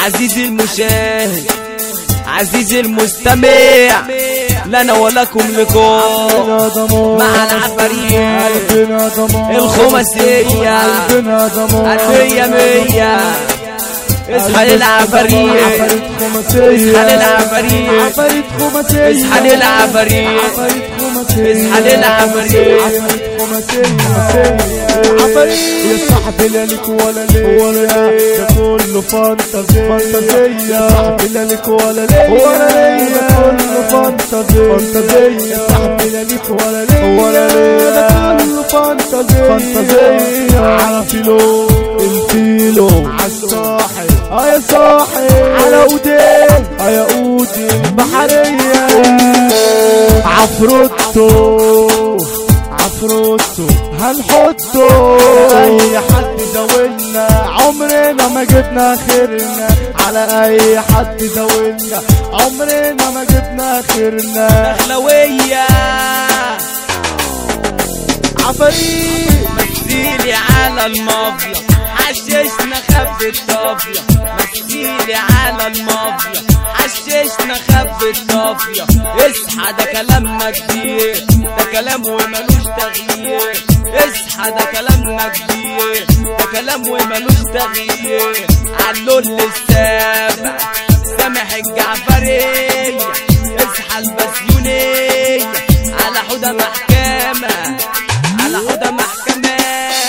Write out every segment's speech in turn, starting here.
عزيزي المشاهد عزيزي المستمع لنا ولكم لقاء مع العفاريت الخماسية المية مية اصحى للعفاريت اصحى للعفاريت اصحى للعفاريت اصحى للعفاريت يا صاحبي لا لك ولا ليا ده كله فانتازيا فانتازيا صاحبي لا لك ولا ليا ولا ليا كله فانتازيا فانتازيا يا صاحبي لا لك ولا ليا ولا ليا ده كله فانتازيا فانتازيا على فيلو الفيلو على الساحل اه يا صاحب على اودين اه يا اودين بحرية عفروتو عفروتو هنحطه اي حد زاولنا عمرنا ما جبنا اخرنا على اي حد زاولنا عمرنا ما جبنا اخرنا اخلوية عفاريت مثيلي على المافيا حششنا خب الطافية مثيلي على المافيا حششنا خب الطافية اصحى ده كلامنا كتير ده كلام وملوش تغيير اصحى ده كلامنا كتير ده كلام وملوش تغيير علول السابع سامح الجعفرية اصحى البسيونية على حدى محكمة على حدى محكمة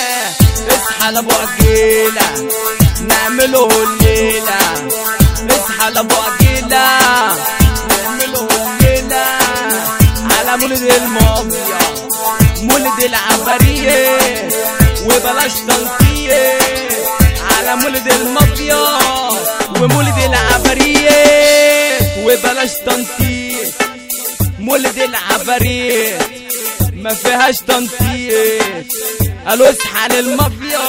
اصحى لابو عجيلة نعمله الليلة اصحى لابو عجيلة نعمله الليلة على مولد المافيا مولد العفارية وبلاش تنطية على مولد المافيا ومولد العفارية وبلاش تنطية مولد العفاريت ما فيهاش تنطيط قالوا اصحى للمافيا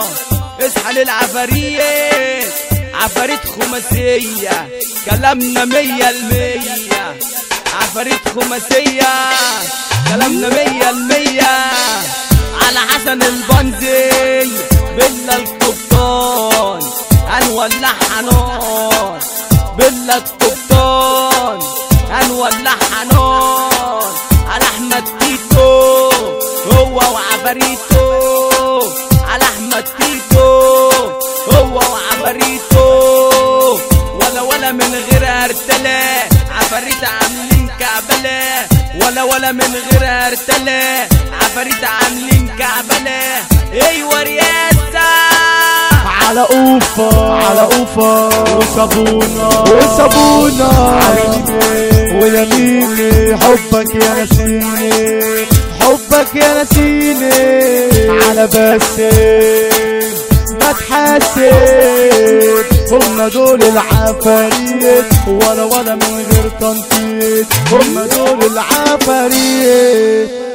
اصحى للعفاريت عفاريت خماسية كلامنا مية المية عفاريت خماسية كلامنا مية المية على حسن البنزي بلا القبطان هنولعها نار بلا القبطان هنولعها نار على احمد تيتو هو وعفاريتو على احمد تيتو هو وعفاريتو ولا ولا من غير ارتلة عفاريت عاملين كعبلة ولا ولا من غير ارتلة عفاريت عاملين كعبلة ايوه رياسة على اوفا على اوفا وصابونا وصابونا عيني ويميني حبك يا نسيني حبك يا نسيني على بسم ما تحاسب هم دول العفاريت ولا ولا من غير تنطيط هم دول العفاريت